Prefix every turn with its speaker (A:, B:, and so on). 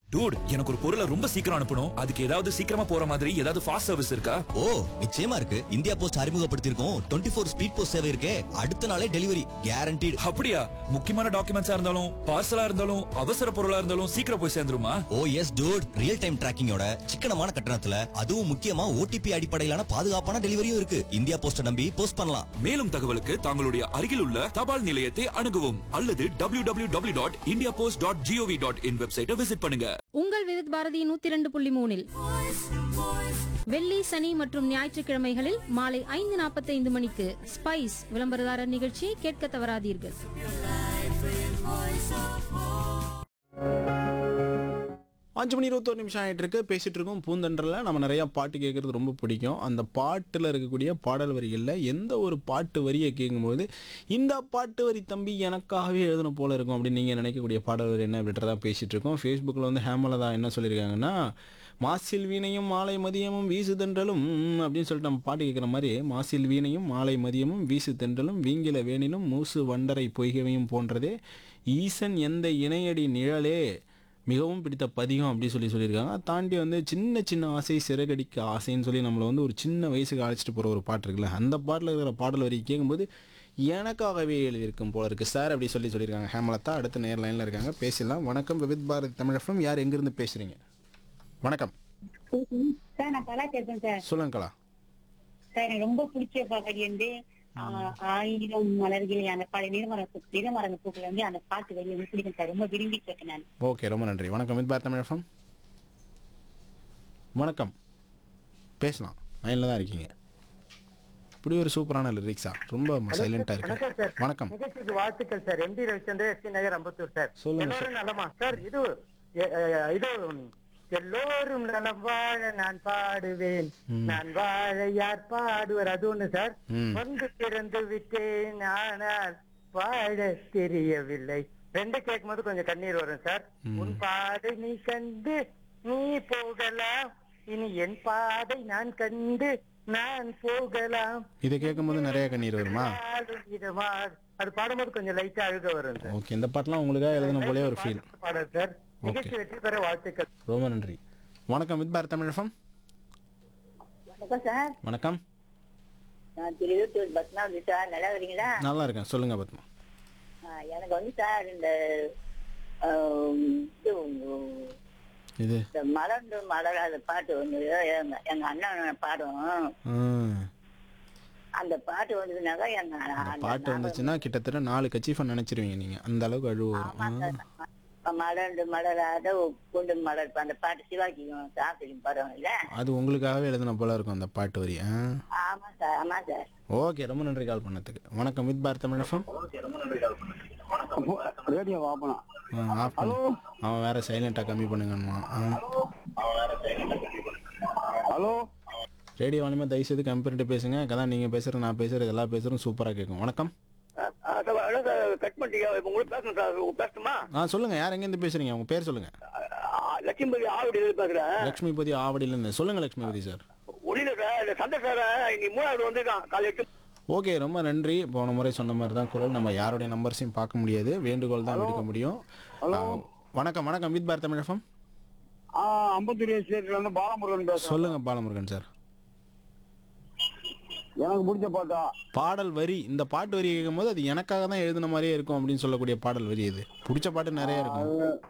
A: Dude எனக்கு ஒரு பொருளை ரொம்ப சீக்கிரம் அனுப்பணும் அதுக்கு ஏதாவது சீக்கிரமா போற மாதிரி ஏதாவது ஃபாஸ்ட் சர்வீஸ் இருக்கா
B: ஓ நிச்சயமா இருக்கு இந்தியா போஸ்ட் அறிமுகப்படுத்தியிருக்கோம் டுவெண்ட்டி ஃபோர் ஸ்பீட் போஸ்ட் சேவை இருக்கே அடுத்த நாளே டெலிவரி கேரண்டீடு
A: அப்படியா முக்கியமான டாக்குமெண்ட்ஸா இருந்தாலும் பார்சலா இருந்தாலும் அவசர பொருளா இருந்தாலும் சீக்கிரம் போய் சேர்ந்துருமா
B: oh yes dude real time டிராக்கிங்கோட சிக்கனமான கட்டணத்துல அதுவும் முக்கியமா ஓடிபி அடிப்படையிலான பாதுகாப்பான டெலிவரியும் இருக்கு இந்தியா போஸ்ட நம்பி போஸ்ட் பண்ணலாம்
A: மேலும் தகவலுக்கு தங்களுடைய அருகில் உள்ள தபால் நிலையத்தை அணுகவும் அல்லது W W W dot India post dot GOV dot IN வெப்சைட்டை விசிட் பண்ணுங்க
C: உங்கள் விருத் பாரதி நூத்தி இரண்டு புள்ளி மூணில் வெள்ளி சனி மற்றும் ஞாயிற்றுக்கிழமைகளில் மாலை ஐந்து நாற்பத்தைந்து மணிக்கு ஸ்பைஸ் விளம்பரதாரர் நிகழ்ச்சியை கேட்க தவறாதீர்கள்
D: அஞ்சு மணி இருபத்தோரு நிமிஷம் ஆகிட்டு இருக்கு பேசிட்டு இருக்கோம் பூந்தன்றல நம்ம நிறைய பாட்டு கேட்கறது ரொம்ப பிடிக்கும் அந்த பாட்டில் இருக்கக்கூடிய பாடல் வரிகளில் எந்த ஒரு பாட்டு வரியை கேட்கும்போது இந்த பாட்டு வரி தம்பி எனக்காகவே எழுதணும் போல இருக்கும் அப்படின்னு நீங்கள் நினைக்கக்கூடிய பாடல் வரி என்ன அப்படின்றதா பேசிட்டு இருக்கோம் ஃபேஸ்புக்கில் வந்து ஹேமலதா என்ன சொல்லியிருக்காங்கன்னா மாசில் வீணையும் மாலை மதியமும் வீசு தென்றலும் அப்படின்னு சொல்லிட்டு நம்ம பாட்டு கேட்குற மாதிரி மாசில் வீணையும் மாலை மதியமும் வீசு தென்றலும் வீங்கில வேணினும் மூசு வண்டரை பொய்கவையும் போன்றதே ஈசன் எந்த இணையடி நிழலே மிகவும் பிடித்த பதிகம் அப்படி சொல்லி சொல்லியிருக்காங்க தாண்டி வந்து சின்ன சின்ன ஆசை சிறகடிக்க ஆசைன்னு சொல்லி நம்மளை வந்து ஒரு சின்ன வயசுக்கு அழைச்சிட்டு போகிற ஒரு பாட்டு இருக்குல்ல அந்த பாட்டில் இருக்கிற பாடல் வரி கேட்கும்போது எனக்காகவே எழுதியிருக்கும் போல இருக்கு சார் அப்படி சொல்லி சொல்லியிருக்காங்க ஹேமலதா அடுத்த நேர் லைனில் இருக்காங்க பேசலாம் வணக்கம் விவித் பாரதி தமிழகம் யார் எங்கேருந்து பேசுகிறீங்க வணக்கம்
E: சார் நான் கலா பேசுறேன் சார்
D: சொல்லுங்க கலா
E: சார் எனக்கு ரொம்ப பிடிச்ச பாடல் வந்து ஆ, ஆயிரம் மலர்கள் அந்த பாடல் நீர்மர நீர்மரங்க பூக்கள் வந்து அந்த பாட்டு வரி வந்து பிடிக்கும் சார் ரொம்ப விரும்பி கேட்க நான்
D: ஓகே ரொம்ப நன்றி வணக்கம் வித் பாரதி தமிழகம் வணக்கம் பேசலாம் லைனில் தான் இருக்கீங்க இப்படி ஒரு சூப்பரான லிரிக்ஸா ரொம்ப சைலண்டாக இருக்கு வணக்கம்
F: நிகழ்ச்சிக்கு வாழ்த்துக்கள் sir MD Ravichandra S Nagar Ambattur sir
D: சொல்லுங்க
F: எல்லோரும் நலமா சார் இது எ- எ- இது எல்லோரும் நலம் வாழ நான் பாடுவேன் நான் வாழ யார் பாடுவர் அது ஒண்ணு சார்
D: ம்.
F: வந்து பிறந்து விட்டேன் ஆனால் வாழ தெரியவில்லை ரெண்டு கேட்கும் போது கொஞ்சம் கண்ணீர் வரும் சார் உன் பாதை நீ கண்டு நீ போகலாம் இனி என் பாதை நான் கண்டு நான் போகலாம்
D: இதை கேட்கும்போது நிறைய கண்ணீர் வருமா
F: பாடும் இதமாக அது பாடும்போது கொஞ்சம் லைட்டா அழுக வரும் சார்
D: ஓகே இந்த பாட்டெலாம் உங்களுக்காக எழுதின போலே ஒரு ஃபீல்
F: பாடல் சார் நிகழ்ச்சி வெற்றி பெற வாழ்த்துக்கள்
D: ரொம்ப நன்றி வணக்கம் வித் பாரத் தமிழகம்
E: வணக்கம் சார்
D: வணக்கம்
E: நான் திருவிட்டூர் பத்மாவதி சார் நல்லா வரீங்களா
D: நல்லா இருக்கேன் சொல்லுங்க பத்மா
E: ஆ, எனக்கு வந்து சார் இந்த ஆம், இது உம்,
D: இது
E: இந்த மலர்ந்து மலராத பாட்டு வந்து எங்க எங்க அண்ணன் பாடும்
D: ம்.
E: அந்த பாட்டு வந்ததுனாக்கா எங்க
D: அந்த
E: அந்த
D: பாட்டு வந்துச்சுன்னா கிட்டத்தட்ட நாலு கச்சிஃபன் நினைச்சிருவீங்க நீங்க அந்த அளவுக்கு அழுவு வரும்
E: ஆமா
D: ஆ.
E: சார். மலர்ந்து மலராத குண்டு மலர் அந்த பாட்டு சிவாஜியும் சாப்பிடும் படம் இல்ல
D: அது உங்களுக்காகவே எழுதின போல இருக்கும் அந்த பாட்டு வரி ஆ
E: ஆமா சார் ஆமா சார்
D: ஓகே ரொம்ப நன்றி கால் பண்ணதுக்கு வணக்கம் வித் பாரத் தமிழகம்
G: ரேடியோ வாப்பலாம்
D: ஆஃப் பண்ணு அவன் வேற சைலண்டா கம்மி பண்ணுங்கம்மா
G: ஹலோ
D: ரேடியோ வாலியமா தயவு செய்து கம்மி பண்ணிட்டு பேசுங்க கதான் நீங்க பேசுறது நான் பேசுறது எல்லா பேசுறதும் சூப்பரா கேட்கும் வணக்கம்
G: கட் பண்ணிட்டீங்க இப்ப உங்களுக்கு பேசணும் சார் பேசணுமா
D: ஆ சொல்லுங்க யார் எங்கேருந்து பேசுறீங்க உங்க பேர் சொல்லுங்க
G: லட்சுமி ஆவடி பேசுறேன்
D: லட்சுமிபதி ஆவடியில இருந்து சொல்லுங்க லட்சுமிபதி சார்
G: ஒளியில சார் இந்த சண்டை சார் இன்னைக்கு மூணாவது வந்திருக்கான் காலை எட்டு
D: ஓகே ரொம்ப நன்றி போன முறை சொன்ன மாதிரி தான் குரல் நம்ம யாருடைய நம்பர்ஸையும் பார்க்க முடியாது வேண்டுகோள் தான் எடுக்க முடியும் ஆ, வணக்கம் வணக்கம் வித் பாரத் தமிழகம்
G: ஐம்பத்தூர் ஸ்டேட்ல இருந்து பாலமுருகன் பேசுறேன்
D: சொல்லுங்க பாலமுருகன் சார்
G: எனக்கு பிடிச்ச பாட்டா
D: பாடல் வரி இந்த பாட்டு வரி கேட்கும்போது அது எனக்காக தான் எழுதின மாதிரியே இருக்கும் அப்படின்னு சொல்லக்கூடிய பாடல் வரி இது பிடிச்ச பாட்டு நிறைய இருக்கும்